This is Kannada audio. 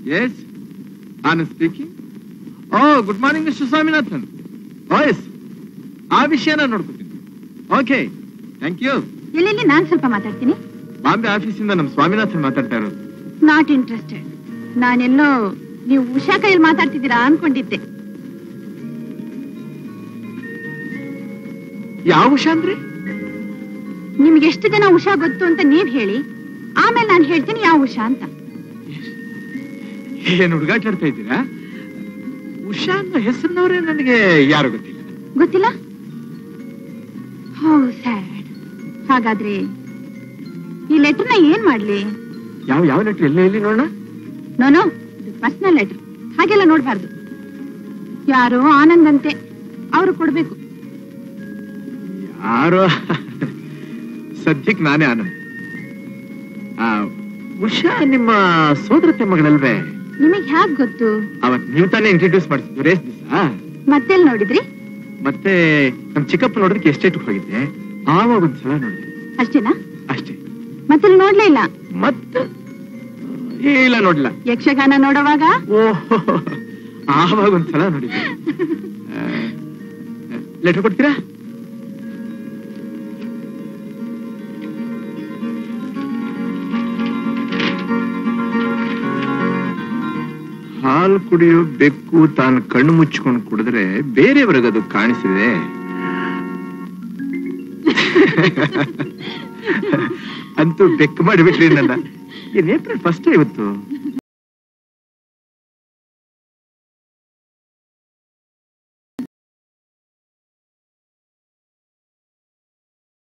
S Anand speaking oh good morning mister Swaminathan oh yes ಆ ವಿಷಯನ ನೋಡ್ಕೊತೀನಿ ಓಕೆ ಥ್ಯಾಂಕ್ ಯು ಎಲ್ಲೆಲ್ಲಿ ನಾನ್ ಸ್ವಲ್ಪ ಮಾತಾಡ್ತೀನಿ ಬಾಂಬೆ ಆಫೀಸಿಂದ ನಮ್ಮ ಸ್ವಾಮಿನಾಥನ್ ಮಾತಾಡ್ತಾ ಇರೋದು ನಾಟ್ ಇಂಟ್ರೆಸ್ಟೆಡ್ ನಾನೆಲ್ಲೋ ನೀವು ಉಷಾ ಕೈಯಲ್ಲಿ ಮಾತಾಡ್ತಿದ್ದೀರಾ ಅನ್ಕೊಂಡಿದ್ದೆ ಯಾವ ಉಷಾ ಅಂದ್ರೆ ನಿಮ್ಗೆ ಎಷ್ಟು ಜನ ಉಷಾ ಗೊತ್ತು ಅಂತ ನೀವ್ ಹೇಳಿ ಆಮೇಲೆ ನಾನು ಹೇಳ್ತೀನಿ ಯಾವ ಉಷಾ ಅಂತ ಏನ್ ಹುಡುಗಾಟ ಆಡ್ತಾ ಇದ್ದೀರಾ ಉಷಾ ಅನ್ನೋ ಹೆಸರಿನವರೇ ನನಗೆ ಯಾರು ಗೊತ್ತಿಲ್ಲ ಗೊತ್ತಿಲ್ಲ ಹೋ ಸ್ಯಾಡ್ ಹಾಗಾದ್ರೆ ಈ ಲೆಟರ್ನ ಏನ್ ಮಾಡ್ಲಿ ಯಾವ ಯಾವ ಲೆಟ್ರ್ ಎಲ್ಲೇ ಎಲ್ಲಿ ನೋಡೋಣ ನೋನೋ ಇದು ಪರ್ಸನಲ್ ಲೆಟರ್ ಹಾಗೆಲ್ಲ ನೋಡ್ಬಾರ್ದು ಯಾರೋ ಆನಂದ್ ಅಂತೆ ಅವರು ಕೊಡ್ಬೇಕು ಯಾರೋ ಸದ್ಯಕ್ಕೆ ನಾನೇ ಆನಂದ್ ಆ, ಉಷಾ ನಿಮ್ಮ ಸೋದರತೆ ಮಗಳಲ್ವೇ ನಿಮಗ್ ಹ್ಯಾಕ್ ಗೊತ್ತು ಅವತ್ ನೀವು ತಾನೇ ಇಂಟ್ರೊಡ್ಯೂಸ್ ಮಾಡ್ತಿದ್ದು ರೇಸ್ ದಿವಸ ಮತ್ತೆಲ್ ನೋಡಿದ್ರಿ ಮತ್ತೆ ನಮ್ ಚಿಕ್ಕಪ್ಪ ನೋಡೋದಕ್ಕೆ ಎಸ್ಟೇಟ್ ಹೋಗಿದ್ದೆ ಆವಾಗ ಒಂದ್ಸಲ ನೋಡಿದೆ ಅಷ್ಟೇನಾ ಅಷ್ಟೇ ಮತ್ತೆಲ್ ನೋಡ್ಲೇ ಇಲ್ಲ ಮತ್ತೆ ಇಲ್ಲ ನೋಡ್ಲಿಲ್ಲ ಯಕ್ಷಗಾನ ನೋಡುವಾಗ ಓಹೋ ಆವಾಗ ಒಂದ್ಸಲ ನೋಡಿದ್ದೆ ಲೆಟರ್ ಕೊಡ್ತೀರಾ ಹಾಲು ಕುಡಿಯೋ ಬೆಕ್ಕು ತಾನು ಕಣ್ಣು ಮುಚ್ಕೊಂಡು ಕುಡಿದ್ರೆ ಬೇರೆಯವ್ರಿಗದು ಕಾಣಿಸಿದೆ ಅಂತೂ ಬೆಕ್ಕು ಮಾಡಿಬಿಟ್ರಿ ನನ್ನ ಏನ್ ಏಪ್ರಿಲ್ ಫಸ್ಟ್ ಇವತ್ತು